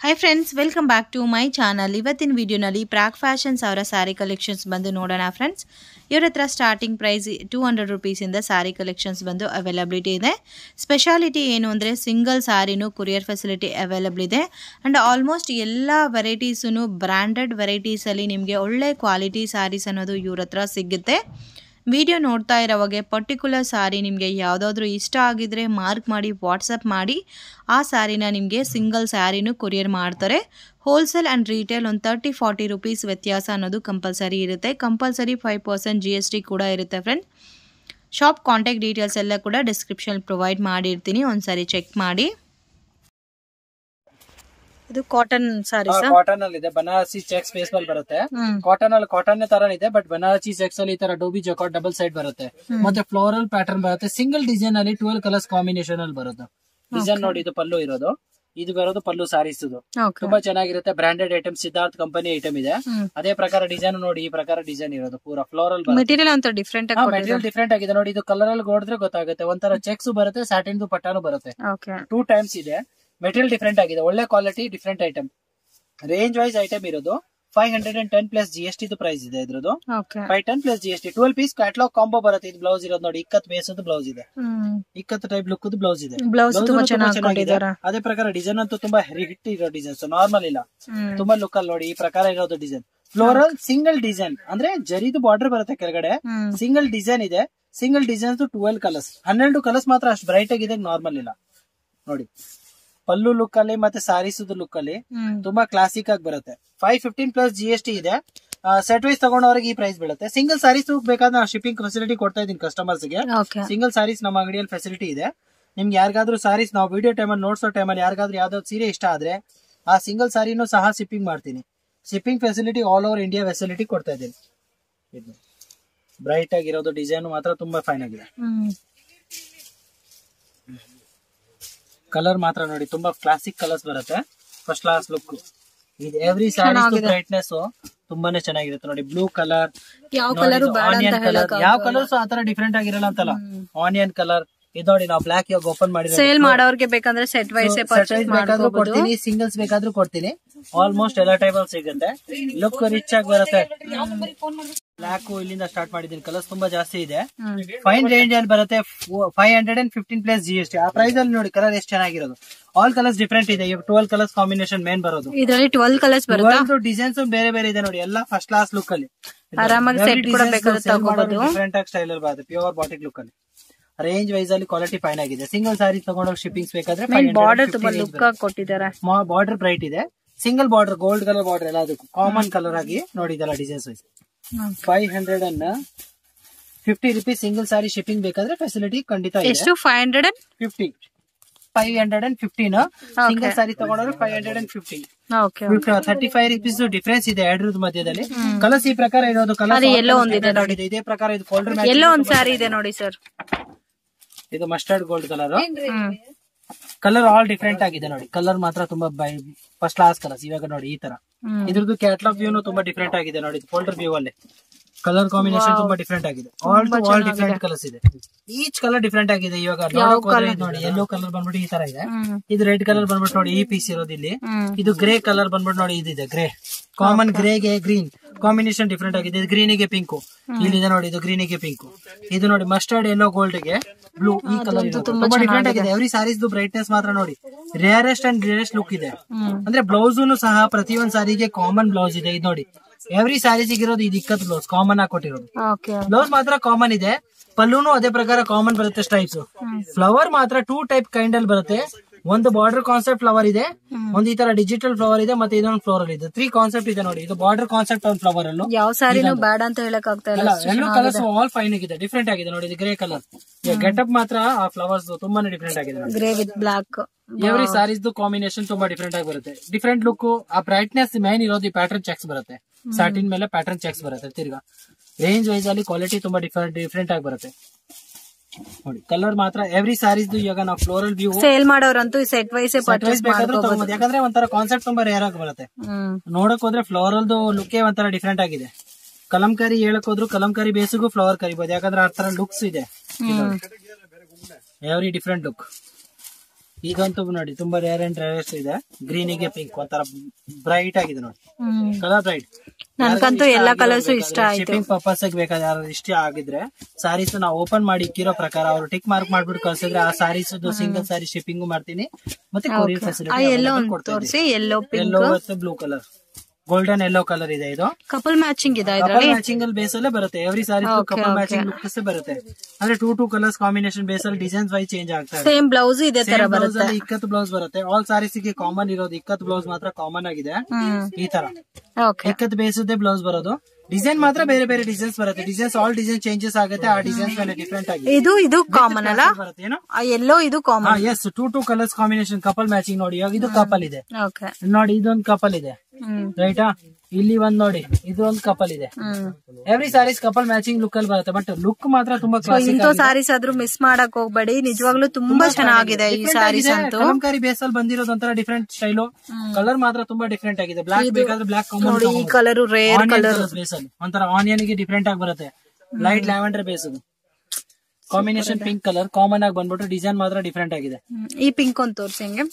Hi friends welcome back to my channel ಇವತ್ತಿನ ವಿಡಿಯೋನಲ್ಲಿ ಪ್ರಾಕ್ fashions ಅವರ ಸ್ಯಾರಿ ಕಲೆಕ್ಷನ್ಸ್ ಬಂದು ನೋಡೋಣ ಫ್ರೆಂಡ್ಸ್ ಇವ್ರ ಹತ್ರ ಸ್ಟಾರ್ಟಿಂಗ್ ಪ್ರೈಸ್ ಟೂ ಹಂಡ್ರೆಡ್ ರುಪೀಸಿಂದ ಸ್ಯಾರಿ ಕಲೆಕ್ಷನ್ಸ್ ಬಂದು ಅವೈಲಬಿಲಿಟಿ ಇದೆ ಸ್ಪೆಷಾಲಿಟಿ ಏನು ಅಂದರೆ ಸಿಂಗಲ್ ಸ್ಯಾರಿನೂ ಕೊರಿಯರ್ ಫೆಸಿಲಿಟಿ ಅವೈಲಬಲ್ ಇದೆ ಆ್ಯಂಡ್ ಆಲ್ಮೋಸ್ಟ್ ಎಲ್ಲ ವೆರೈಟೀಸೂ ಬ್ರ್ಯಾಂಡೆಡ್ ವೆರೈಟೀಸಲ್ಲಿ ನಿಮಗೆ ಒಳ್ಳೆ ಕ್ವಾಲಿಟಿ ಸ್ಯಾರೀಸ್ ಅನ್ನೋದು ಇವ್ರ ಹತ್ರ ಸಿಗುತ್ತೆ ವಿಡಿಯೋ ನೋಡ್ತಾ ಇರೋವಾಗೆ ಪರ್ಟಿಕ್ಯುಲರ್ ಸ್ಯಾರಿ ನಿಮಗೆ ಯಾವುದಾದ್ರೂ ಇಷ್ಟ ಆಗಿದ್ರೆ ಮಾರ್ಕ್ ಮಾಡಿ ವಾಟ್ಸಪ್ ಮಾಡಿ ಆ ಸ್ಯಾರಿನ ನಿಮಗೆ ಸಿಂಗಲ್ ಸ್ಯಾರಿನೂ ಕೊರಿಯರ್ ಮಾಡ್ತಾರೆ ಹೋಲ್ಸೇಲ್ ಆ್ಯಂಡ್ ರೀಟೇಲ್ ಒಂದು ತರ್ಟಿ ಫಾರ್ಟಿ ರುಪೀಸ್ ವ್ಯತ್ಯಾಸ ಅನ್ನೋದು ಕಂಪಲ್ಸರಿ ಇರುತ್ತೆ compulsory five percent G S T ಕೂಡ ಇರುತ್ತೆ ಫ್ರೆಂಡ್ ಶಾಪ್ ಕಾಂಟ್ಯಾಕ್ಟ್ ಡೀಟೇಲ್ಸ್ ಎಲ್ಲ ಕೂಡ ಡಿಸ್ಕ್ರಿಪ್ಷನ್ ಪ್ರೊವೈಡ್ ಮಾಡಿರ್ತೀನಿ ಒಂದ್ಸರಿ ಚೆಕ್ ಮಾಡಿ ಇದು ಕಾಟನ್ ಸ್ಯಾರೀಸ್ ಕಾಟನ್ ಅಲ್ಲಿ ಇದೆ ಬನಾರಸಿ ಚೆಕ್ಸ್ ಬೇಸ್ ಮೇಲೆ ಬರುತ್ತೆ ಹ್ಮ್ ಕಾಟನ್ ಅಲ್ಲಿ ಕಾಟನ್ ತರ ಇದೆ ಬಟ್ ಬನಾರಸಿ ಚೆಕ್ಸ್ ಅಲ್ಲಿ ಈ ತರ ಡೋಬಿ ಜಕಾಟ್ ಡಬಲ್ ಸೈಡ್ ಬರುತ್ತೆ ಮತ್ತೆ ಫ್ಲೋರಲ್ ಪ್ಯಾಟರ್ನ್ ಬರುತ್ತೆ ಸಿಂಗಲ್ ಡಿಸೈನ್ ಅಲ್ಲಿ ಟ್ವೆಲ್ ಕಲರ್ಸ್ ಕಾಂಬಿನೇಷನ್ ಅಲ್ಲಿ ಬರುತ್ತೆ ಡಿಸೈನ್ ನೋಡಿ ಇದು ಪಲ್ಲು ಇರೋದು ಇದು ಬರೋದು ಪಲ್ಲು ಸಾರೀಸ್ ಇದು ಓಕೆ ತುಂಬಾ ಚೆನ್ನಾಗಿರುತ್ತೆ branded item Siddharth company item ಇದೆ ಹ್ಮ್ ಅದೇ ಪ್ರಕಾರ ಡಿಸೈನ್ ನೋಡಿ ಈ ಪ್ರಕಾರ ಡಿಸೈನ್ ಇರೋದು ಪೂರಾ ಫ್ಲೋರಲ್ ಮೆಟೀರಿಯಲ್ ಅಂತ ಡಿಫ್ರೆಂಟ್ ಆಗಿ ಮೆಟೀರಿಯಲ್ ಡಿಫ್ರೆಂಟ್ ಆಗಿದೆ ನೋಡಿ ಇದು ಕಲರ್ ಅಲ್ಲಿ ನೋಡಿದ್ರೆ ಗೊತ್ತಾಗುತ್ತೆ ಒಂಥರ ಚೆಕ್ಸ್ ಬರುತ್ತೆ ಸ್ಯಾಟಿನ್ ಪಟ್ಟಾನು ಬರುತ್ತೆ ಓಕೆ ಟೂ ಟೈಮ್ಸ್ ಇದೆ ಮೆಟೀರಿಯಲ್ ಡಿಫ್ರೆಂಟ್ ಆಗಿದೆ ಒಳ್ಳೆ quality different item range wise item ಇರೋದು five hundred and ten plus G S T price ಇದೆ ಇದ್ರದ್ದು okay five ten plus G S T twelve piece catalogue combo ಬರುತ್ತೆ ಇದು blouse ಇರೋದು ನೋಡಿ ಇಕ್ಕತ್ ಬೇಸದ ಬ್ಲೌಸ್ ಇದೆ hmm ikat type look blouse ಇದೆ ಬ್ಲೌಸ್ Blouse ತುಂಬಾ ತುಂಬಾ ಚೆನ್ನಾಗಿ ಚೆನ್ನಾಗಿದೆ. ಕೊಟ್ಟಿದ್ದಾರೆ ಅದೇ ಪ್ರಕಾರ ಡಿಸೈನ್ ಅಂತೂ ತುಂಬಾ ಹಿಟ್ ಇರೋ ಡಿಸೈನ್ಸ್ ನಾರ್ಮಲ್ ಇಲ್ಲ ಹ್ಮ್ ತುಂಬಾ ಲುಕ್ ಅಲ್ಲಿ ನೋಡಿ ಈ ಪ್ರಕಾರ ಇರೋದು ಡಿಸೈನ್ ಫ್ಲೋರಲ್ ಸಿಂಗಲ್ ಡಿಸೈನ್ ಅಂದ್ರೆ ಜರಿದು ಬಾರ್ಡರ್ ಬರುತ್ತೆ ಕೆಳಗಡೆ ಹ್ಮ್ ಸಿಂಗಲ್ ಡಿಸೈನ್ ಇದೆ ಸಿಂಗಲ್ ಡಿಸೈನ್ ಟ್ವೆಲ್ ಕಲರ್ಸ್ ಹನ್ನೆರಡು ಕಲರ್ಸ್ ಮಾತ್ರ ಅಷ್ಟು ಬ್ರೈಟ್ ಆಗಿದೆ ನಾರ್ಮಲ್ ಇಲ್ಲ ನೋಡಿ ಪಲ್ಲು ಲುಕ್ ಅಲ್ಲಿ ಮತ್ತೆ ಸಾರೀಸ್ ಲುಕ್ ಅಲ್ಲಿ ಹ್ಮ್ ತುಂಬಾ ಕ್ಲಾಸಿಕ್ ಆಗಿ ಬರುತ್ತೆ five fifteen plus G S T ಇದೆ ಸೆಟ್ ವೈಸ್ ತಗೊಂಡವ್ರಿಗೆ ಈ ಪ್ರೈಸ್ ಬೀಳುತ್ತೆ ಸಿಂಗಲ್ ಸಾರೀಸ್ ಬೇಕಾದ್ರೆ ನಾವು ಶಿಪ್ಪಿಂಗ್ ಫೆಸಿಲಿಟಿ ಕೊಡ್ತಾ ಇದೀನಿ ಕಸ್ಟಮರ್ಸ್ ಗೆ ಓಕೆ ಸಿಂಗಲ್ ಸಾರೀಸ್ ನಮ್ಮ ಅಂಗಡಿಯಲ್ಲಿ ಫೆಸಿಲಿಟಿ ಇದೆ ನಿಮ್ಗೆ ಯಾರಿಗಾದ್ರೂ ಸಾರೀಸ್ ನಾವು ವಿಡಿಯೋ ಟೈಮಲ್ಲಿ ನೋಡ್ಸೋ ಟೈಮಲ್ಲಿ ಯಾರಿಗಾದ್ರೂ ಯಾವ್ದಾದ್ರು ಸೀರೆ ಇಷ್ಟ ಆದ್ರೆ ಆ ಸಿಂಗಲ್ ಸಾರಿನೂ ಸಹ ಶಿಪ್ಪಿಂಗ್ ಮಾಡ್ತೀನಿ shipping facility all over India facility ಕೊಡ್ತಾ ಇದ್ದೀನಿ ಬ್ರೈಟ್ ಆಗಿರೋದು ಡಿಸೈನ್ ಮಾತ್ರ ತುಂಬಾ ಫೈನ್ ಆಗಿದೆ ಹ್ಮ್ ಕಲರ್ ಮಾತ್ರ ನೋಡಿ ತುಂಬಾ ಕ್ಲಾಸಿಕ್ ಕಲರ್ಸ್ ಬರುತ್ತೆ ಫಸ್ಟ್ ಕ್ಲಾಸ್ ಲುಕ್ ಇದು ಎವ್ರಿ ಸ್ಯಾರಿ ಬ್ರೈಟ್ನೆಸ್ ತುಂಬಾನೇ ಚೆನ್ನಾಗಿರುತ್ತೆ ನೋಡಿ ಬ್ಲೂ ಕಲರ್ ಯಾವ ಕಲರ್ ಬೇಡ ಅಂತ ಆನಿಯನ್ ಕಲರ್ ಹೇಳಕ್ ಯಾವ ಕಲರ್ಸ್ ಆತರ ಡಿಫ್ರೆಂಟ್ ಆಗಿರಲ್ಲ ಅಂತಲ್ಲ ಆನಿಯನ್ ಕಲರ್ ಇದು ನೋಡಿ ನಾವು ಬ್ಲಾಕ್ ಇವಾಗ ಓಪನ್ ಮಾಡಿದ್ರೆ ಸೇಲ್ ಮಾಡೋರ್ಗೆ ಬೇಕಂದ್ರೆ ಸೆಟ್ ವೈಸ್ ಪರ್ಚೇಸ್ ಬೇಕಾದ್ರೂ ಕೊಡ್ತೀನಿ ಸಿಂಗಲ್ಸ್ ಬೇಕಾದ್ರೂ ಕೊಡ್ತೀನಿ ಆಲ್ಮೋಸ್ಟ್ ಎಲ್ಲ ಟೈಪ್ ಅಲ್ಲಿ ಸಿಗುತ್ತೆ ಲುಕ್ ರಿಚ್ ಆಗಿ ಬರುತ್ತೆ ಬ್ಲಾಕ್ ಇಲ್ಲಿಂದ ಸ್ಟಾರ್ಟ್ ಮಾಡಿದೀನಿ ಕಲರ್ಸ್ ತುಂಬಾ ಜಾಸ್ತಿ ಇದೆ ಫೈನ್ ರೇಂಜ್ ಅಲ್ಲಿ ಬರುತ್ತೆ five hundred and fifteen plus G S T ಆ ಪ್ರೈಸ್ ಅಲ್ಲಿ ನೋಡಿ ಕಲರ್ ಎಷ್ಟು ಚೆನ್ನಾಗಿರೋದು ಆಲ್ ಕಲರ್ಸ್ ಡಿಫ್ರೆಂಟ್ ಇದೆ ಇವಾಗ ಟ್ವೆಲ್ ಕಲರ್ಸ್ ಕಾಂಬಿನೇಷನ್ ಮೇನ್ ಬರೋದು ಇದರಲ್ಲಿ ಟ್ವೆಲ್ ಕಲರ್ಸ್ ಬರುತ್ತಾ ಡಿಸೈನ್ಸ್ ಬೇರೆ ಬೇರೆ ಇದೆ ನೋಡಿ ಎಲ್ಲ ಫಸ್ಟ್ ಕ್ಲಾಸ್ ಲುಕ್ ಅಲ್ಲಿ ಆರಾಮಾಗಿ set ಕೂಡ ಬೇಕಾದ್ರೆ ತಗೋಬಹುದು. ಡಿಫ್ರೆಂಟ್ ಆಗಿ ಸ್ಟೈಲ್ ಅಲ್ಲಿ ಬರುತ್ತೆ ಪ್ಯೂರ್ ಬಾಟಿಕ್ ಲುಕ್ ಅಲ್ಲಿ ರೇಂಜ್ ವೈಸ್ ಅಲ್ಲಿ ಕ್ವಾಲಿಟಿ ಫೈನ್ ಆಗಿದೆ ಸಿಂಗಲ್ ಸಾರಿ ತಗೊಂಡೋಗಿ ಶಿಪ್ಪಿಂಗ್ಸ್ ಬೇಕಾದ್ರೆ ಬಾರ್ಡರ್ ತುಂಬಾ ಲುಕ್ ಆಗಿ ಕೊಟ್ಟಿದ್ದಾರೆ ಬಾರ್ಡರ್ ಬ್ರೈಟ್ ಇದೆ single border gold colour border ಎಲ್ಲ ಅದಕ್ಕೂ ಕಾಮನ್ ಕಲರ್ ಆಗಿ ನೋಡಿ ಇದೆಲ್ಲ designs wise five hundred and fifty rupees single sari shipping ಬೇಕಾದ್ರೆ ಫೆಸಿಲಿಟಿ ಖಂಡಿತ ಇದೆ ಎಷ್ಟು five hundred and fifty five hundred and fifteen single sari ತಗೊಂಡ್ರೆ five hundred and fifteen okay thirty five rupees difference ಇದೆ ಎರಡರದ ಮಧ್ಯದಲ್ಲಿ ಕಲರ್ಸ್ ಈ ಪ್ರಕಾರ ಇರೋದು ಕಲರ್ ಅದು yellow ಒಂದಿದೆ ನೋಡಿ. ಇದೇ ಪ್ರಕಾರ ಇದು ಫೋಲ್ಡರ್ ಎಲ್ಲೋ ಒಂದ್ ಸಾರಿ ಇದೆ ನೋಡಿ ಸರ್ ಇದು mustard gold colour hmm colour all different ಆಗಿದೆ ನೋಡಿ ಕಲರ್ ಮಾತ್ರ ತುಂಬಾ ಫಸ್ಟ್ ಕ್ಲಾಸ್ ಕಲರ್ಸ್ ಇವಾಗ ನೋಡಿ ಈ ತರ ಹ್ಮ್ ಇದ್ರದ್ದು ಕ್ಯಾಟ್ಲಾಗ್ ವ್ಯೂನು ತುಂಬಾ ಡಿಫ್ರೆಂಟ್ ಆಗಿದೆ ನೋಡಿ ಫೋಲ್ಡರ್ ವ್ಯೂ ಅಲ್ಲಿ ಕಲರ್ ಕಾಂಬಿನೇಷನ್ ತುಂಬಾ ಡಿಫ್ರೆಂಟ್ ಆಗಿದೆ all to all different colours ಇದೆ ಈಚ್ ಕಲರ್ ಡಿಫ್ರೆಂಟ್ ಆಗಿದೆ ಇವಾಗ ನೋಡಕ್ ಹೋದ್ರೆ ಇದು ನೋಡಿ ಯೆಲ್ಲೋ ಕಲರ್ ಬಂದ್ಬಿಟ್ಟು ಈ ತರ ಇದೆ ಹ್ಮ್ ಇದು ರೆಡ್ ಕಲರ್ ಬಂದ್ಬಿಟ್ಟು ನೋಡಿ ಈ ಪೀಸ್ ಇರೋದು ಇಲ್ಲಿ ಹ್ಮ್ ಇದು ಗ್ರೇ ಕಲರ್ ಬಂದ್ಬಿಟ್ಟು ನೋಡಿ ಇದಿದೆ ಗ್ರೇ ಕಾಮನ್ ಗ್ರೇಗೆ ಗ್ರೀನ್ ಕಾಂಬಿನೇಷನ್ ಡಿಫ್ರೆಂಟ್ ಆಗಿದೆ ಇದು ಗ್ರೀನಿಗೆ ಪಿಂಕ್ ಇಲ್ಲಿದೆ ನೋಡಿ ಇದು ಗ್ರೀನಿಗೆ ಪಿಂಕ್ ಇದು ನೋಡಿ ಮಸ್ಟರ್ಡ್ ಎಲ್ಲೋ ಗೋಲ್ಡ್ ಗೆ ಬ್ಲೂ ಈ ಕಲರ್ ತುಂಬಾ ಡಿಫ್ರೆಂಟ್ ಆಗಿದೆ ಎವ್ರಿ ಸಾರೀಸ್ ಬ್ರೈಟ್ನೆಸ್ ಮಾತ್ರ ನೋಡಿ ರೇರೆಸ್ಟ್ ಅಂಡ್ ರೇರೆಸ್ಟ್ ಲುಕ್ ಇದೆ ಹ್ಮ್ ಅಂದ್ರೆ ಬ್ಲೌಸ್ ಸಹ ಪ್ರತಿಯೊಂದ್ ಸಾರಿಗೆ ಕಾಮನ್ ಬ್ಲೌಸ್ ಇದೆ ಇದು ನೋಡಿ ಎವ್ರಿ ಸಾರೀಸ್ ಇರೋದು ಇದು ಇಕ್ಕತ್ ಬ್ಲೌಸ್ ಕಾಮನ್ ಆಗಿ ಕೊಟ್ಟಿರೋದು ಓಕೆ ಬ್ಲೌಸ್ ಮಾತ್ರ ಕಾಮನ್ ಇದೆ ಪಲ್ಲೂನು ಅದೇ ಪ್ರಕಾರ ಕಾಮನ್ ಬರುತ್ತೆ ಸ್ಟೈಪ್ಸ್ ಫ್ಲವರ್ ಮಾತ್ರ ಟೂ ಟೈಪ್ ಕೈಂಡ್ ಅಲ್ಲಿ ಬರುತ್ತೆ ಒಂದು ಬಾರ್ಡರ್ ಕಾನ್ಸೆಪ್ಟ್ ಫ್ಲವರ್ ಇದೆ ಒಂದು ಈ ತರ ಡಿಜಿಟಲ್ ಫ್ಲವರ್ ಇದೆ ಮತ್ತೆ ಇದೊಂದು ಫ್ಲವರ್ ಇದೆ ತ್ರೀ ಕಾನ್ಸೆಪ್ಟ್ ಇದೆ ನೋಡಿ ಇದು ಬಾರ್ಡರ್ ಕಾನ್ಸೆಪ್ಟ್ ಒಂದು ಫ್ಲವರ್ ಅಲ್ಲೂ ಯಾವ ಸಾರಿನೂ ಬೇಡ ಅಂತ ಹೇಳಕ್ ಆಗ್ತಾ ಇಲ್ಲ ಎಲ್ಲ ಕಲರ್ಸ್ ಆಲ್ ಫೈನ್ ಆಗಿದೆ ಡಿಫ್ರೆಂಟ್ ಆಗಿದೆ ನೋಡಿ ಇದು ಗ್ರೇ ಕಲರ್ ಗೆಟಪ್ ಮಾತ್ರ ಆ ಫ್ಲವರ್ಸ್ ತುಂಬಾನೇ ಡಿಫ್ರೆಂಟ್ ಆಗಿದೆ ನೋಡಿ grey with black every sarees combination ತುಂಬಾ ಡಿಫ್ರೆಂಟ್ ಆಗಿ ಬರುತ್ತೆ ಡಿಫ್ರೆಂಟ್ ಲುಕ್ ಆ ಬ್ರೈಟ್ನೆಸ್ ಮೈನ್ ಇರೋದು ಪ್ಯಾಟರ್ನ್ ಚೆಕ್ಸ್ ಬರುತ್ತೆ ಸಾಟಿನ್ ಮೇಲೆ ಪ್ಯಾಟರ್ನ್ ಚೆಕ್ಸ್ ಬರುತ್ತೆ ತಿರ್ಗಾ ರೇಂಜ್ ವೈಸ್ ಅಲ್ಲಿ ಕ್ವಾಲಿಟಿ ತುಂಬಾ ಡಿಫ್ರೆಂಟ್ ಡಿಫ್ರೆಂಟ್ ಆಗಿ ಬರುತ್ತೆ ನೋಡಿ ಕಲರ್ ಮಾತ್ರ ಎವ್ರಿ ಸಾರೀಸ್ ಇವಾಗ ನಾವು ಫ್ಲೋರಲ್ ವ್ಯೂ ಸೇಲ್ ಮಾಡೋರಂತೂ ಸೆಟ್ ವೈಸ್ ಪರ್ಚೇಸ್ ಬೇಕಾದ್ರೂ ತಗೋಬಹುದು ಯಾಕಂದ್ರೆ ಒಂಥರ ಕಾನ್ಸೆಪ್ಟ್ ತುಂಬಾ ರೇರ್ ಆಗಿ ಬರುತ್ತೆ ಹ್ಮ್ ನೋಡಕ್ ಹೋದ್ರೆ ಫ್ಲವರಲ್ದು ಲುಕ್ಕೇ ಒಂಥರ ಡಿಫ್ರೆಂಟ್ ಆಗಿದೆ ಕಲಂಕಾರಿ ಹೇಳಕ್ ಹೋದ್ರು ಕಲಂಕಾರಿ ಬೇಸಿಗೂ ಫ್ಲವರ್ ಕರಿಬಹುದು ಯಾಕಂದ್ರೆ ಆ ತರ ಲುಕ್ಸ್ ಇದೆ ಹ್ಮ್ ಎವ್ರಿ ಡಿಫ್ರೆಂಟ್ ಲುಕ್ ಇದಂತೂ ನೋಡಿ ತುಂಬಾ ರೇರ್ ಅಂಡ್ ರೇರೆಸ್ಟ್ ಇದೆ ಗ್ರೀನ್ ಗೆ ಪಿಂಕ್ ಒಂಥರ ಬ್ರೈಟ್ ಆಗಿದೆ ನೋಡಿ ಹ್ಮ್ ಕಲರ್ ಬ್ರೈಟ್ ನನ್ಗಂತೂ ಎಲ್ಲ ಕಲರ್ಸ್ ಇಷ್ಟ ಆಯ್ತು ಶಿಪ್ಪಿಂಗ್ ಪರ್ಪಸ್ ಬೇಕಾದ್ರೆ ಯಾರು ಇಷ್ಟ ಆಗಿದ್ರೆ ಸಾರೀಸ್ ನಾವು ಓಪನ್ ಮಾಡಿ ಇಕ್ಕಿರೋ ಪ್ರಕಾರ ಅವ್ರು ಟಿಕ್ ಮಾರ್ಕ್ ಮಾಡ್ಬಿಟ್ಟು ಕಳ್ಸಿದ್ರೆ ಆ ಸಾರೀಸ್ ಸಿಂಗಲ್ ಸಾರಿ ಶಿಪ್ಪಿಂಗ್ ಮಾಡ್ತೀನಿ ಮತ್ತೆ ಕೊರಿಯರ್ ಆ ಫೆಸಿಲಿಟಿ ಎಲ್ಲೋ ಒಂದು ತೋರಿಸಿ ಎಲ್ಲೋ ಪಿಂಕ್ ಎಲ್ಲೋ ಮತ್ತು blue colour golden yellow colour ಇದೆ ಇದು ಕಪಲ್ ಮ್ಯಾಚಿಂಗ್ ಇದೆ ಕಪಲ್ ಇದ್ರಲ್ಲಿ ಮ್ಯಾಚಿಂಗ್ ಅಲ್ಲಿ ಬೇಸ್ ಅಲ್ಲೇ ಬರುತ್ತೆ every sari couple matching looks ಬರುತ್ತೆ ಅಂದ್ರೆ two two colours combination base ಅಲ್ಲಿ ಡಿಸೈನ್ಸ್ ವೈ ಚೇಂಜ್ ಆಗ್ತಾ ಇದೆ ಸೇಮ್ ಬ್ಲೌಸ್ ಇದೇ ತರ ಬ್ಲೌಸ್ ಬರುತ್ತೆ ಅಲ್ಲಿ ಇಕ್ಕತ್ತು ಬ್ಲೌಸ್ ಬರುತ್ತೆ ಆಲ್ ಸಾರೀಸ್ ಗೆ ಕಾಮನ್ ಇರೋದು ಇಕ್ಕತ್ತು ಬ್ಲೌಸ್ ಮಾತ್ರ ಕಾಮನ್ ಆಗಿದೆ ಹ್ಮ್ ಈ ತರ ಓಕೆ ಇಕ್ಕತ್ತು ಬೇಸದೇ ಬ್ಲೌಸ್ ಬರೋದು ಡಿಸೈನ್ ಮಾತ್ರ ಬೇರೆ ಬೇರೆ ಡಿಸೈನ್ಸ್ ಬರುತ್ತೆ ಡಿಸೈನ್ಸ್ ಆಲ್ ಡಿಸೈನ್ ಚೇಂಜಸ್ ಆಗುತ್ತೆ ಆ ಡಿಸೈನ್ಸ್ ಮೇಲೆ ಡಿಫ್ರೆಂಟ್ ಆಗಿದೆ ಇದು ಇದು ಕಾಮನ್ ಅಲ್ಲ ಬರುತ್ತೆ ಏನು ಆ ಎಲ್ಲೋ ಇದು ಕಾಮನ್ ಎಸ್ two two colours combination couple matching ನೋಡಿ ಇವಾಗ ಇದು ಕಪಲ್ ಇದೆ ಓಕೆ ನೋಡಿ ಇದೊಂದು ಕಪಲ್ ಇದೆ ಹ್ಮ್ ರೈಟಾ ಇಲ್ಲಿ ಒಂದ್ ನೋಡಿ ಇದು ಒಂದು ಕಪಲ್ ಇದೆ hmm every sarees couple matching look ಅಲ್ಲಿ ಬರುತ್ತೆ ಬಟ್ ಲುಕ್ ಮಾತ್ರ ತುಂಬಾ ಕ್ಲಾಸಿಕ್ ಇಂಥ ಸಾರೀಸ್ ಆದ್ರೂ ಮಿಸ್ ಮಾಡಕ್ ಹೋಗ್ಬೇಡಿ ನಿಜವಾಗ್ಲೂ ತುಂಬಾ ಚೆನ್ನಾಗಿದೆ ಈ ಸಾರೀಸ್ ಅಂತೂ ಕಲಂಕಾರಿ ಬೇಸ್ ಅಲ್ಲಿ ಬಂದಿರೋದು ಒಂಥರ ಡಿಫ್ರೆಂಟ್ ಸ್ಟೈಲು ಕಲರ್ ಮಾತ್ರ ತುಂಬಾ ಡಿಫ್ರೆಂಟ್ ಆಗಿದೆ ಬ್ಲಾಕ್ ಬೇಕಾದ್ರೆ ಬ್ಲಾಕ್ ನೋಡಿ ಈ ಕಲರ್ ರೇರ್ ಕಲರ್ ಬೇಸ್ ಅಲ್ಲಿ ಒಂಥರ ಆನಿಯನ್ ಗೆ ಡಿಫ್ರೆಂಟ್ ಆಗಿ ಬರುತ್ತೆ ಲೈಟ್ ಲ್ಯಾವೆಂಡರ್ ಬೇಸ್ ಅದು ಕಾಂಬಿನೇಷನ್ ಪಿಂಕ್ ಕಲರ್ ಕಾಮನ್ ಆಗಿ ಬಂದ್ಬಿಟ್ಟು ಡಿಸೈನ್ ಮಾತ್ರ ಡಿಫ್ರೆಂಟ್ ಆಗಿದೆ ಈ ಪಿಂಕ್ ಒಂದು ತೋರಿಸಿ ಹಿಂಗೆ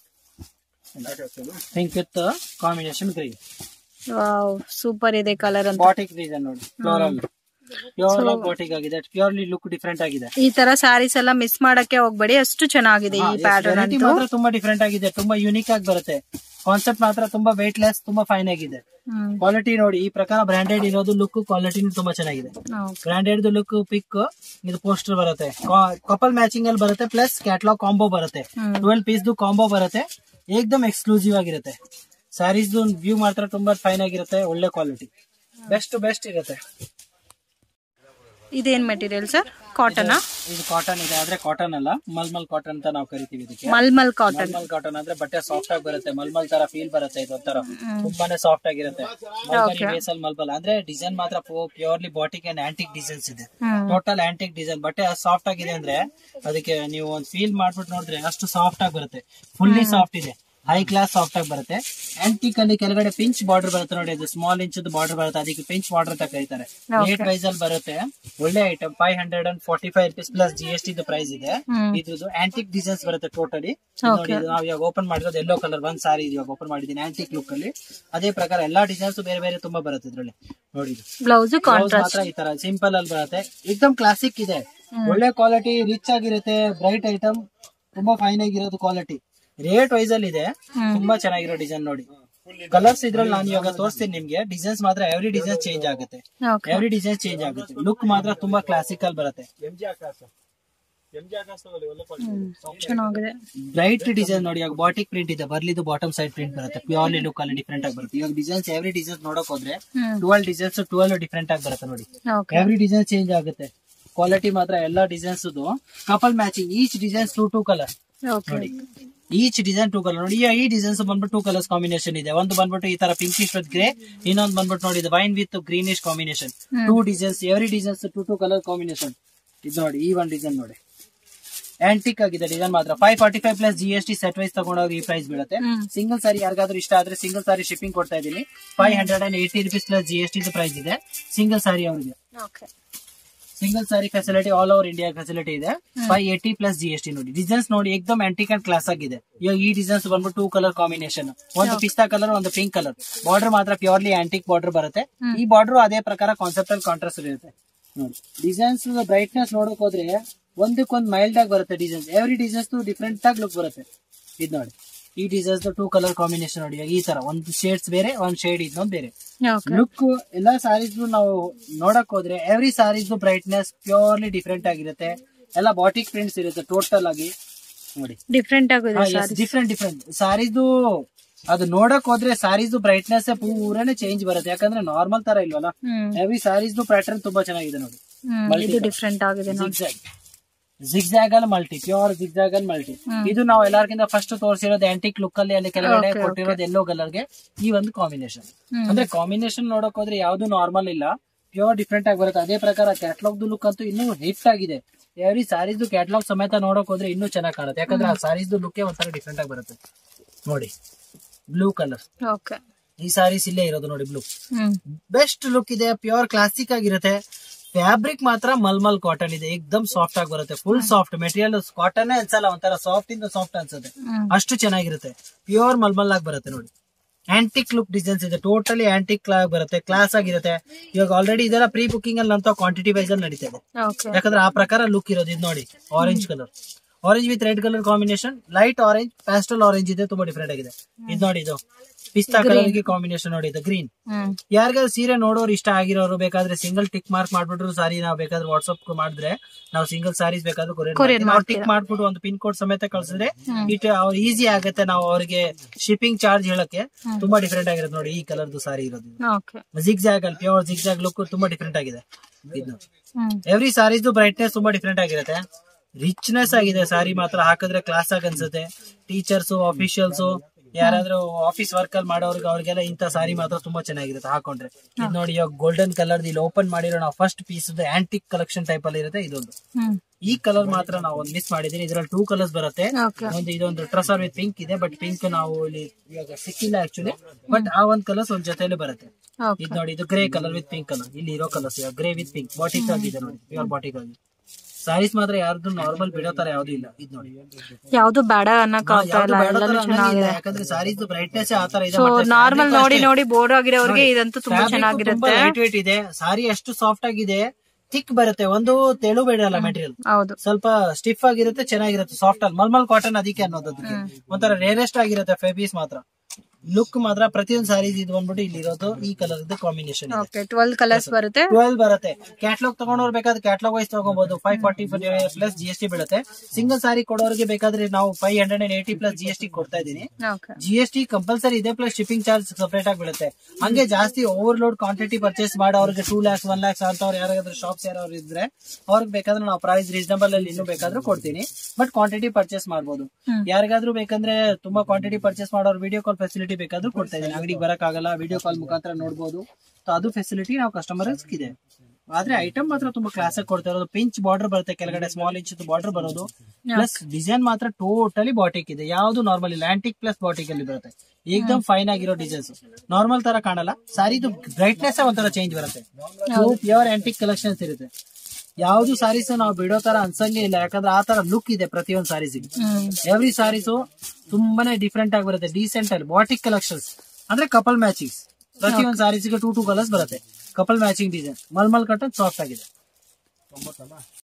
pink with combination green wow super ಇದೆ ಕಲರ್ ಅಂತ ಬಾಟಿಕ್ ಡಿಸೈನ್ ನೋಡಿ ಫ್ಲೋರಲ್ ಪ್ಯೂರ್ ಬಾಟಿಕ್ ಆಗಿದೆ ಪ್ಯೂರ್ಲಿ ಲುಕ್ ಡಿಫ್ರೆಂಟ್ ಆಗಿದೆ ಈ ತರ ಸಾರೀಸ್ ಎಲ್ಲ ಮಿಸ್ ಮಾಡಕ್ಕೆ ಹೋಗ್ಬೇಡಿ ಅಷ್ಟು ಚೆನ್ನಾಗಿದೆ ಈ ಪ್ಯಾಟರ್ನ್ ವೆರೈಟಿ ಅಂತೂ ಮಾತ್ರ ತುಂಬಾ ಡಿಫ್ರೆಂಟ್ ಆಗಿದೆ ತುಂಬಾ ಯೂನಿಕ್ ಆಗಿ ಬರುತ್ತೆ ಕಾನ್ಸೆಪ್ಟ್ ಮಾತ್ರ ತುಂಬಾ ವೇಟ್ ಲೆಸ್ ತುಂಬಾ ಫೈನ್ ಆಗಿದೆ ಹ್ಮ್ ಕ್ವಾಲಿಟಿ ನೋಡಿ ಈ ಪ್ರಕಾರ ಬ್ರಾಂಡೆಡ್ ಇರೋದು ಲುಕ್ ಕ್ವಾಲಿಟಿ ತುಂಬಾ ಚೆನ್ನಾಗಿದೆ Okay. ಬ್ರಾಂಡೆಡ್ ಲುಕ್ ಪಿಕ್ ಇದು ಪೋಸ್ಟರ್ ಬರುತ್ತೆ ಕಪಲ್ ಮ್ಯಾಚಿಂಗ್ ಅಲ್ಲಿ ಬರುತ್ತೆ ಪ್ಲಸ್ ಕ್ಯಾಟ್ಲಾಗ್ ಕಾಂಬೋ ಬರುತ್ತೆ ಹ್ಮ್. ಟ್ವೆಲ್ ಪೀಸ್ ಕಾಂಬೋ ಬರುತ್ತೆ ಏಕ್ದಮ್ ಎಕ್ಸ್ಕ್ಲೂಸಿವ್ ಆಗಿರುತ್ತೆ ಸ್ಯಾರೀಸ್ ವ್ಯೂ ಮಾತ್ರ ತುಂಬಾ ಫೈನ್ ಆಗಿರುತ್ತೆ ಒಳ್ಳೆ ಕ್ವಾಲಿಟಿ ಬೆಸ್ಟ್ ಬೆಸ್ಟ್ ಇರುತ್ತೆ ಇದೇನ್ ಮೆಟೀರಿಯಲ್ ಸರ್ ಕಾಟನ್ ಇದು ಕಾಟನ್ ಇದೆ ಆದ್ರೆ ಕಾಟನ್ ಅಲ್ಲ ಮಲ್ಮಲ್ ಕಾಟನ್ ಅಂತ ನಾವು ಕರಿತೀವಿ ಇದಕ್ಕೆ ಮಲ್ಮಲ್ ಕಾಟನ್ ಮಲ್ಮಲ್ ಕಾಟನ್ ಅಂದ್ರೆ ಬಟ್ಟೆ ಸಾಫ್ಟ್ ಆಗಿ ಬರುತ್ತೆ ಮಲ್ಮಲ್ ತರ ಫೀಲ್ ಬರುತ್ತೆ ಇದು ಒಂಥರ ತುಂಬಾನೇ ಸಾಫ್ಟ್ ಆಗಿರುತ್ತೆ ಮಲ್ಬರಿ ಬೇಸ್ ಅಲ್ಲಿ ಮಲ್ಬಲ್ ಅಂದ್ರೆ ಡಿಸೈನ್ ಮಾತ್ರ purely batik and antique designs ಇದೆ ಹ್ಮ್ ಟೋಟಲ್ ಆಂಟಿಕ್ ಡಿಸೈನ್ ಬಟ್ಟೆ ಸಾಫ್ಟ್ ಆಗಿದೆ ಅಂದ್ರೆ ಅದಕ್ಕೆ ನೀವು ಒಂದ್ ಫೀಲ್ ಮಾಡ್ಬಿಟ್ಟು ನೋಡಿದ್ರೆ ಅಷ್ಟು ಸಾಫ್ಟ್ ಆಗಿ ಬರುತ್ತೆ ಫುಲ್ಲಿ ಸಾಫ್ಟ್ ಇದೆ ಹೈ ಕ್ಲಾಸ್ ಸಾಫ್ಟ್ ಆಗಿ ಬರುತ್ತೆ ಆಂಟಿಕ್ ಅಲ್ಲಿ ಕೆಳಗಡೆ ಪಿಂಚ್ ಬಾರ್ಡರ್ ಬರುತ್ತೆ ನೋಡಿ ಅದು ಸ್ಮಾಲ್ ಇಂಚ್ ಬಾರ್ಡರ್ ಬರುತ್ತೆ ಅದಕ್ಕೆ ಪಿಂಚ್ ಬಾರ್ಡರ್ ಅಂತ ಕರೀತಾರೆ ರೇಟ್ ಪ್ರೈಸ್ ಅಲ್ಲಿ ಬರುತ್ತೆ ಒಳ್ಳೆ item five hundred and forty five rupees plus G S T price ಇದೆ ಹ್ಮ್ ಇದ್ರದ್ದು ಆಂಟಿಕ್ ಡಿಸೈನ್ಸ್ ಬರುತ್ತೆ ಟೋಟಲಿ ನೋಡಿ ಇದು ನಾವು ಇವಾಗ ಓಪನ್ ಮಾಡಿರೋದು ಎಲ್ಲೋ ಕಲರ್ ಒಂದ್ ಸಾರಿ ಇವಾಗ ಓಪನ್ ಮಾಡಿದ್ದೀನಿ ಆಂಟಿಕ್ ಲುಕ್ ಅಲ್ಲಿ ಅದೇ ಪ್ರಕಾರ ಎಲ್ಲಾ ಡಿಸೈನ್ಸ್ ಬೇರೆ ಬೇರೆ ತುಂಬಾ ಬರುತ್ತೆ ಇದ್ರಲ್ಲಿ ನೋಡಿ ಇದು ಬ್ಲೌಸ್ ಬ್ಲೌಸ್ ಕಾಂಟ್ರಾಸ್ಟ್ ಮಾತ್ರ ಈ ತರ ಸಿಂಪಲ್ ಅಲ್ಲಿ ಬರುತ್ತೆ ಏಕ್ದಮ್ ಕ್ಲಾಸಿಕ್ ಇದೆ ಒಳ್ಳೆ ಕ್ವಾಲಿಟಿ ರಿಚ್ ಆಗಿರುತ್ತೆ ಬ್ರೈಟ್ ಐಟಮ್ ತುಂಬಾ ಫೈನ್ ಆಗಿರೋದು ಕ್ವಾಲಿಟಿ ರೇಟ್ ವೈಸ್ ಅಲ್ಲಿ ಇದೆ ತುಂಬಾ ಚೆನ್ನಾಗಿರೋ ಡಿಸೈನ್ ನೋಡಿ ಕಲರ್ಸ್ ಇದ್ರಲ್ಲಿ ನಾನು ಇವಾಗ ತೋರಿಸ್ತೀನಿ ನಿಮ್ಗೆ ಡಿಸೈನ್ಸ್ ಮಾತ್ರ ಎವ್ರಿ ಡಿಸೈನ್ ಚೇಂಜ್ ಆಗುತ್ತೆ ಓಕೆ ಎವ್ರಿ ಡಿಸೈನ್ ಚೇಂಜ್ ಆಗುತ್ತೆ ಲುಕ್ ಮಾತ್ರ ತುಂಬಾ ಕ್ಲಾಸಿಕಲ್ ಬರುತ್ತೆ ಚೆನ್ನಾಗಿದೆ ಬ್ರೈಟ್ ಡಿಸೈನ್ ನೋಡಿ ಇವಾಗ ಬಾಟಿಕ್ ಪ್ರಿಂಟ್ ಇದೆ ಬರ್ಲಿದ್ದು ಬಾಟಮ್ ಸೈಡ್ ಪ್ರಿಂಟ್ ಬರುತ್ತೆ ಪ್ಯೂರ್ಲಿ ಲುಕ್ ಅಲ್ಲಿ ಡಿಫ್ರೆಂಟ್ ಆಗಿ ಬರುತ್ತೆ ಇವಾಗ ಡಿಸೈನ್ಸ್ ಎವ್ರಿ ಡಿಸೈನ್ಸ್ ನೋಡಕ್ ಹೋದ್ರೆ hmm twelve designs twelve different ಆಗಿ ಬರುತ್ತೆ ನೋಡಿ ಓಕೆ ಎವ್ರಿ ಡಿಸೈನ್ ಚೇಂಜ್ ಆಗುತ್ತೆ ಕ್ವಾಲಿಟಿ ಮಾತ್ರ ಎಲ್ಲಾ designs couple matching each designs two two colour okay ನೋಡಿ ಈಚ್ ಡಿಸೈನ್ ಟೂ ಕಲರ್ ನೋಡಿ ಈ ಡಿಸೈನ್ಸ್ ಬಂದ್ಬಿಟ್ಟು ಟೂ ಕಲರ್ಸ್ ಕಾಂಬಿನೇಷನ್ ಇದೆ ಒಂದು ಬಂದ್ಬಿಟ್ಟು ಈ ತರ ಪಿಂಕಿಶ್ ವಿತ್ ಗ್ರೇ ಇನ್ನೊಂದು ಬಂದ್ಬಿಟ್ಟು ನೋಡಿ wine with greenish combination two designs every designs two two colour combination ಇದು ನೋಡಿ ಈ ಒಂದು ಡಿಸೈನ್ ನೋಡಿ ಆಂಟಿಕ್ ಆಗಿದೆ ಡಿಸೈನ್ ಮಾತ್ರ five forty five plus G S T set wise ತಗೊಂಡೋಗಿ ಈ ಪ್ರೈಸ್ ಬೀಳುತ್ತೆ ಹ್ಮ್ ಸಿಂಗಲ್ ಸಾರಿ ಯಾರಿಗಾದ್ರೂ ಇಷ್ಟ ಆದ್ರೆ ಸಿಂಗಲ್ ಸಾರಿ ಶಿಪ್ಪಿಂಗ್ ಕೊಡ್ತಾ ಇದೀನಿ five hundred and eighty rupees plus G S T price ಇದೆ ಸಿಂಗಲ್ ಸಾರಿ ಅವರಿಗೆ okay single sari facility all over India facility ಇದೆ five eighty plus G S T ನೋಡಿ ಡಿಸೈನ್ಸ್ ನೋಡಿ ಎಕ್ದಮ್ ಆಂಟಿಕ್ ಅಂಡ್ ಕ್ಲಾಸ್ ಆಗಿದೆ ಇವಾಗ ಈ ಡಿಸೈನ್ಸ್ ಬಂದ್ಬಿಟ್ಟು ಟೂ ಕಲರ್ ಕಾಂಬಿನೇಷನ್ ಒಂದು ಪಿಸ್ತಾ ಕಲರ್ ಒಂದು ಪಿಂಕ್ ಕಲರ್ ಬಾರ್ಡರ್ ಮಾತ್ರ ಪ್ಯೂರ್ಲಿ ಆಂಟಿಕ್ ಬಾರ್ಡರ್ ಬರುತ್ತೆ ಈ ಬಾರ್ಡರ್ ಅದೇ ಪ್ರಕಾರ ಕಾನ್ಸೆಪ್ಟ್ ಅಲ್ಲಿ ಕಾಂಟ್ರಾಸ್ಟ್ ಇರುತ್ತೆ ನೋಡಿ ಡಿಸೈನ್ಸ್ ಬ್ರೈಟ್ನೆಸ್ ನೋಡಕ್ ಹೋದ್ರೆ ಒಂದಕ್ಕೊಂದು ಮೈಲ್ಡ್ ಆಗಿ ಬರುತ್ತೆ ಡಿಸೈನ್ಸ್ ಎವ್ರಿ ಡಿಸೈನ್ಸ್ ಡಿಫ್ರೆಂಟ್ ಆಗಿ ಲುಕ್ ಬರುತ್ತೆ ಇದು ನೋಡಿ ಈ ಡಿಸೈನ್ಸ್ ಟೂ ಕಲರ್ ಕಾಂಬಿನೇಷನ್ ನೋಡಿ ಇವಾಗ ಈ ತರ ಒಂದು ಶೇಡ್ಸ್ ಬೇರೆ ಒಂದ್ ಶೇಡ್ ಇನ್ನೊಂದು ಬೇರೆ ಓಕೆ ಲುಕ್ ಎಲ್ಲಾ ಸಾರೀಸ್ ನಾವು ನೋಡಕ್ ಹೋದ್ರೆ every sarees brightness purely different ಆಗಿರುತ್ತೆ ಎಲ್ಲ ಬಾಟಿಕ್ ಪ್ರಿಂಟ್ಸ್ ಇರುತ್ತೆ ಟೋಟಲ್ ಆಗಿ ನೋಡಿ ಡಿಫ್ರೆಂಟ್ ಆಗಿದೆ ಡಿಫ್ರೆಂಟ್ ಡಿಫ್ರೆಂಟ್ ಸಾರೀಸ್ದು ಅದು ನೋಡಕ್ ಹೋದ್ರೆ ಸಾರೀಸ್ ಬ್ರೈಟ್ನೆಸ್ ಪೂರಾನೇ ಚೇಂಜ್ ಬರುತ್ತೆ ಯಾಕಂದ್ರೆ ನಾರ್ಮಲ್ ತರ ಇಲ್ವಲ್ಲ ಹ್ಮ್ ಎವ್ರಿ ಸಾರೀಸ್ ಪ್ಯಾಟರ್ನ್ ತುಂಬಾ ಚೆನ್ನಾಗಿದೆ ನೋಡಿ ಹ್ಮ್ ಇದು ಡಿಫ್ರೆಂಟ್ ಆಗಿದೆ ನೋಡಿ ಜಿಗ್ಜಾಗ್ ಜಿಗ್ಜಾಗ್ ಅಲ್ಲಿ ಮಲ್ಟಿ ಪ್ಯೂರ್ ಜಿಗ್ಜಾಗ್ ಅಲ್ಲಿ ಮಲ್ಟಿ ಇದು ನಾವು ಎಲ್ಲಾರ್ಗಿಂತ ಫಸ್ಟ್ ತೋರಿಸಿರೋದು ಆಂಟಿಕ್ ಲುಕ್ ಅಲ್ಲಿ ಅಲ್ಲಿ ಕೆಳಗಡೆ ಕೊಟ್ಟಿರೋದು ಎಲ್ಲೋ ಕಲರ್ ಗೆ ಈ ಒಂದು ಕಾಂಬಿನೇಷನ್ ಹ್ಮ್. ಅಂದ್ರೆ ಕಾಂಬಿನೇಷನ್ ನೋಡಕ್ ಹೋದ್ರೆ ಯಾವ್ದು ನಾರ್ಮಲ್ ಇಲ್ಲ ಪ್ಯೂರ್ ಡಿಫ್ರೆಂಟ್ ಆಗಿ ಬರುತ್ತೆ ಅದೇ ಪ್ರಕಾರ ಕ್ಯಾಟ್ಲಾಗ್ ಲುಕ್ ಅಂತೂ ಇನ್ನೂ ಹಿಟ್ ಆಗಿದೆ ಎವ್ರಿ ಸಾರೀಸ್ ಕ್ಯಾಟ್ಲಾಗ್ ಸಮೇತ ನೋಡಕ್ ಹೋದ್ರೆ ಇನ್ನೂ ಚೆನ್ನಾಗಿ ಕಾಣುತ್ತೆ ಯಾಕಂದ್ರೆ ಆ ಸಾರೀಸ್ ಲುಕ್ ಒಂಥರ ಡಿಫ್ರೆಂಟ್ ಆಗಿ ಬರುತ್ತೆ ನೋಡಿ ಬ್ಲೂ ಕಲರ್ ಓಕೆ ಈ ಸಾರೀಸ್ ಇಲ್ಲೇ ಇರೋದು ನೋಡಿ ಬ್ಲೂ ಹ್ಮ್ ಬೆಸ್ಟ್ ಲುಕ್ ಇದೆ ಪ್ಯೂರ್ ಕ್ಲಾಸಿಕ್ ಆಗಿರುತ್ತೆ ಫ್ಯಾಬ್ರಿಕ್ ಮಾತ್ರ ಮಲ್ಮಲ್ ಕಾಟನ್ ಇದೆ ಏಕ್ದಮ್ ಸಾಫ್ಟ್ ಆಗಿ ಬರುತ್ತೆ ಫುಲ್ ಸಾಫ್ಟ್ ಮೆಟೀರಿಯಲ್ ಕಾಟನ್ ಅನ್ಸಲ್ಲ ಒಂಥರ ಸಾಫ್ಟ್ ಇಂದ ಸಾಫ್ಟ್ ಅನ್ಸುತ್ತೆ ಹ್ಮ್ ಅಷ್ಟು ಚೆನ್ನಾಗಿರುತ್ತೆ ಪ್ಯೂರ್ ಮಲ್ಮಲ್ ಆಗಿ ಬರುತ್ತೆ ನೋಡಿ ಆಂಟಿಕ್ ಲುಕ್ ಡಿಸೈನ್ಸ್ ಇದೆ ಟೋಟಲಿ ಆಂಟಿಕ್ ಆಗಿ ಬರುತ್ತೆ ಕ್ಲಾಸ್ ಆಗಿರುತ್ತೆ ಇವಾಗ ಆಲ್ರೆಡಿ ಇದೆಲ್ಲ ಪ್ರೀ ಬುಕಿಂಗ್ ಅಲ್ಲಿ ಅಂತ ಕ್ವಾಂಟಿಟಿ ವೈಸ್ ಅಲ್ಲಿ ನಡೀತಾ ಇದೆ ಓಕೆ ಯಾಕಂದ್ರೆ ಆ ಪ್ರಕಾರ ಲುಕ್ ಇರೋದು ಇದು ನೋಡಿ orange colour orange with red colour combination light orange pastel orange ಇದೆ ತುಂಬಾ ಡಿಫ್ರೆಂಟ್ ಆಗಿದೆ ಇದು ನೋಡಿ ಇದು ಪಿಸ್ತಾ ಕಲರ್ ಗೆ ಕಾಂಬಿನೇಷನ್ ನೋಡಿ ಇದು ಗ್ರೀನ್ ಹ್ಮ್ ಯಾರಿಗಾದ್ರು ಸೀರೆ ನೋಡೋರು ಇಷ್ಟ ಆಗಿರೋರು ಬೇಕಾದ್ರೆ ಸಿಂಗಲ್ ಟಿಕ್ ಮಾರ್ಕ್ ಮಾಡ್ಬಿಟ್ರು ಸಾರಿ ನಾವು ಬೇಕಾದ್ರೆ ವಾಟ್ಸ್ಆಪ್ ಮಾಡಿದ್ರೆ ನಾವು ಸಿಂಗಲ್ ಸಾರೀಸ್ ಬೇಕಾದ್ರೂ Courier ಕೊರಿಯರ್ ನಾವು ಮಾಡ್ತೀರಾ? ಟಿಕ್ ಮಾಡ್ಬಿಟ್ಟು ಒಂದು ಪಿನ್ ಕೋಡ್ ಸಮೇತ ಕಳ್ಸಿದ್ರೆ ಹ್ಮ್. ಇಟ್ ಅವ್ರು ಈಸಿ ಆಗುತ್ತೆ ನಾವು ಅವ್ರಿಗೆ ಶಿಪ್ಪಿಂಗ್ ಚಾರ್ಜ್ ಹೇಳಕ್ಕೆ ಹ್ಮ್. ತುಂಬಾ ಡಿಫ್ರೆಂಟ್ ಆಗಿರುತ್ತೆ ನೋಡಿ ಈ ಕಲರ್ದು ಸಾರಿ ಇರೋದು ಓಕೆ ಜಿಗ್ ಜಾಗ್ ಅಲ್ಲಿ ಪ್ಯೂರ್ ಜಿಗ್ ಜಾಗ್ ಲುಕ್ ತುಂಬಾ ಡಿಫ್ರೆಂಟ್ ಆಗಿದೆ ಇದು ಹ್ಮ್ ಎವ್ರಿ ಸಾರೀಸ್ ಬ್ರೈಟ್ನೆಸ್ ತುಂಬಾ ಡಿಫ್ರೆಂಟ್ ಆಗಿರುತ್ತೆ ರಿಚ್ನೆಸ್ ಆಗಿದೆ ಸಾರಿ ಮಾತ್ರ ಹಾಕಿದ್ರೆ ಕ್ಲಾಸ್ ಆಗಿ ಅನ್ಸುತ್ತೆ ಟೀಚರ್ಸ್ ಅಫಿಷಿಯಲ್ಸ್ ಯಾರಾದ್ರೂ ಆಫೀಸ್ ವರ್ಕ್ ಅಲ್ಲಿ ಮಾಡೋರ್ಗೆ ಅವ್ರಿಗೆಲ್ಲ ಇಂಥ ಸಾರಿ ಮಾತ್ರ ತುಂಬಾ ಚೆನ್ನಾಗಿರುತ್ತೆ ಹಾಕೊಂಡ್ರೆ ಇದು ನೋಡಿ ಇವಾಗ ಗೋಲ್ಡನ್ ಕಲರ್ ಇಲ್ಲಿ ಓಪನ್ ಮಾಡಿರೋ ನಾವು first piece antique collection type ಅಲ್ಲಿ ಇರುತ್ತೆ ಇದೊಂದು ಹ್ಮ್ ಈ ಕಲರ್ ಮಾತ್ರ ನಾವು ಒಂದು ಮಿಸ್ ಮಾಡಿದೀನಿ ಇದ್ರಲ್ಲಿ ಟೂ ಕಲರ್ಸ್ ಬರುತ್ತೆ ಓಕೆ ಒಂದು ಇದೊಂದು ಟ್ರಸರ್ ವಿತ್ ಪಿಂಕ್ ಇದೆ ಬಟ್ ಪಿಂಕ್ ನಾವು ಇಲ್ಲಿ ಇವಾಗ ಸಿಕ್ಕಿಲ್ಲ ಆಕ್ಚುಲಿ ಬಟ್ ಆ ಒಂದ್ ಕಲರ್ಸ್ ಒಂದ್ ಜೊತೆಲಿ ಬರುತ್ತೆ ಓಕೆ ಇದು ನೋಡಿ ಇದು grey colour with pink colour ಇಲ್ಲಿ ಇರೋ colours grey with pink batik ಆಗಿದೆ ನೋಡಿ ಪ್ಯೂರ್ ಬಾಟಿಕ್ ಆಗಿ ಸಾರೀಸ್ ಮಾತ್ರ ಯಾರ್ದು ನಾರ್ಮಲ್ ಬಿಡೋ ತರ ಯಾವ್ದು ಇಲ್ಲ ಇದು ನೋಡಿ ಯಾವ್ದು ಬೇಡ ಅನ್ನಕ್ ಆಗ್ತಾ ಯಾವ್ದು ಇಲ್ಲ ಬೇಡ ತರ ಎಲ್ಲಾನು ಅನ್ನಂಗಿಲ್ಲ. ಚೆನ್ನಾಗಿದೆ ಯಾಕಂದ್ರೆ ಸಾರೀಸ್ ಬ್ರೈಟ್ನೆಸ್ ಆ ತರ ಇದೆ ಸೊ ಮತ್ತೆ ನಾರ್ಮಲ್ fabric ನೋಡಿ ಅಷ್ಟೇ. ನೋಡಿ ಬೋರ್ ಆಗಿರೋರಿಗೆ ನೋಡಿ, ಇದಂತೂ ತುಂಬಾ fabric ತುಂಬಾ ಚೆನ್ನಾಗಿರುತ್ತೆ ಲೈಟ್ ವೇಟ್ ಇದೆ ಸಾರಿ ಎಷ್ಟು ಸಾಫ್ಟ್ ಆಗಿದೆ ಥಿಕ್ ಬರುತ್ತೆ ಒಂದು ತೆಳು ಬೇಡಲ್ಲ ಮೆಟೀರಿಯಲ್ ಹೌದು ಸ್ವಲ್ಪ ಸ್ಟಿಫ್ ಆಗಿರುತ್ತೆ ಚೆನ್ನಾಗಿರುತ್ತೆ ಸಾಫ್ಟ್ ಅಲ್ಲಿ ಮಲ್ಮಲ್ ಕಾಟನ್ ಅದಕ್ಕೆ ಅನ್ನೋದು ಅದಕ್ಕೆ ಒಂಥರ ರೇರೆಸ್ಟ್ ಆಗಿರುತ್ತೆ ಫೇಬೀಸ್ ಮಾತ್ರ ಲುಕ್ ಮಾತ್ರ ಪ್ರತಿಯೊಂದು ಸಾರೀಸ್ ಇದು ಬಂದ್ಬಿಟ್ಟು ಇಲ್ಲಿ ಇರೋದು ಈ ಕಲರ್ ಕಾಂಬಿನೇಷನ್ ಇದೆ ಓಕೆ ಟ್ವೆಲ್ ಕಲರ್ಸ್ ಬರುತ್ತೆ ಟ್ವೆಲ್ ಬರುತ್ತೆ ಕ್ಯಾಟ್ಲಾಗ್ ತಗೊಂಡವ್ರು ಬೇಕಾದ್ರೆ ಕ್ಯಾಟ್ಲಾಗ್ ವೈಸ್ ತಗೋಬಹುದು five forty plus G S T ಬೀಳುತ್ತೆ ಸಿಂಗಲ್ ಸಾರಿ ಕೊಡೋರಿಗೆ ಬೇಕಾದ್ರೆ ನಾವು five hundred and eighty plus G S T ಕೊಡ್ತಾ ಇದೀನಿ okay G S T compulsory ಇದೆ ಪ್ಲಸ್ ಶಿಪ್ಪಿಂಗ್ ಚಾರ್ಜ್ ಸಪರೇಟ್ ಆಗಿ ಬೀಳುತ್ತೆ ಹಂಗೆ ಜಾಸ್ತಿ ಓವರ್ಲೋಡ್ ಕ್ವಾಂಟಿಟಿ ಪರ್ಚೇಸ್ ಮಾಡೋರಿಗೆ ಟೂ ಲ್ಯಾಕ್ಸ್ ಒನ್ ಲ್ಯಾಕ್ಸ್ ಅಂತವ್ರು ಯಾರಾದ್ರೂ ಶಾಪ್ಸ್ ಯಾರು ಇದ್ರೆ ಅವ್ರಿಗೆ ಬೇಕಾದ್ರೆ ನಾವು ಪ್ರೈಸ್ ರೀಸನಬಲ್ ಅಲ್ಲಿ ಇನ್ನೂ ಬೇಕಾದ್ರೂ ಕೊಡ್ತೀನಿ ಬಟ್ ಕ್ವಾಂಟಿಟಿ ಪರ್ಚೇಸ್ ಮಾಡಬಹುದು ಹ್ಮ್. ಯಾರಿಗಾದ್ರೂ ಬೇಕಂದ್ರೆ ತುಂಬಾ ಕ್ವಾಂಟಿಟಿ ಪರ್ಚೇಸ್ ಮಾಡೋರು ವಿಡಿಯೋ ಕಾಲ್ ಫೆಸಿಲಿಟಿ ಬೇಕಾದ್ರೂ ಕೊಡ್ತಾ ಇದೀನಿ ಅಂಗಡಿಗೆ ಬರಕ್ಕಾಗಲ್ಲ ವಿಡಿಯೋ ಕಾಲ್ ಮುಖಾಂತರ ನೋಡಬಹುದು ಅದು ಫೆಸಿಲಿಟಿ ನಾವು ಕಸ್ಟಮರ್ಸ್ ಇದೆ ಆದ್ರೆ ಐಟಮ್ ಮಾತ್ರ ತುಂಬಾ ಕ್ಲಾಸ್ ಆಗಿ ಕೊಡ್ತಾ ಇರೋದು ಪಿಂಚ್ ಬಾರ್ಡರ್ ಬರುತ್ತೆ ಕೆಳಗಡೆ ಸ್ಮಾಲ್ ಇಂಚ್ ಬಾರ್ಡರ್ ಬರೋದು ಪ್ಲಸ್ ಡಿಸೈನ್ ಮಾತ್ರ ಟೋಟಲಿ ಬಾಟಿಕ್ ಇದೆ ಯಾವ್ದು ನಾರ್ಮಲ್ ಇಲ್ಲ ಆಂಟಿಕ್ ಪ್ಲಸ್ ಬಾಟಿಕ್ ಅಲ್ಲಿ ಬರುತ್ತೆ ಏಕ್ದಮ್ ಫೈನ್ ಆಗಿರೋ ಡಿಸೈನ್ಸ್ ನಾರ್ಮಲ್ ತರ ಕಾಣಲ್ಲ ಸಾರಿದು ಬ್ರೈಟ್ನೆಸ್ ಒಂಥರ ಚೇಂಜ್ ಬರುತ್ತೆ ಪ್ಯೂರ್ ಆಂಟಿಕ್ ಕಲೆಕ್ಷನ್ಸ್ ಇರುತ್ತೆ ಯಾವ್ದು ಸಾರೀಸ್ ನಾವು ಬಿಡೋ ತರ ಅನ್ಸಂಗೆ ಇಲ್ಲ ಯಾಕಂದ್ರೆ ಆ ತರ ಲುಕ್ ಇದೆ ಪ್ರತಿಯೊಂದು ಸಾರೀಸಿಗೆ ಹ್ಮ್ ಎವ್ರಿ ಸಾರೀಸು ತುಂಬಾನೇ ಡಿಫ್ರೆಂಟ್ ಆಗಿ ಬರುತ್ತೆ ಡೀಸೆಂಟ್ ಅಲ್ಲಿ ಬಾಟಿಕ್ ಕಲೆಕ್ಷನ್ಸ್ ಅಂದ್ರೆ ಕಪಲ್ ಮ್ಯಾಚಿಂಗ್ಸ್ ಪ್ರತಿಯೊಂದು ಸಾರೀಸಿಗೆ ಟೂ ಟೂ ಕಲರ್ಸ್ ಬರುತ್ತೆ couple matching design mulmul cotton soft ಆಗಿದೆ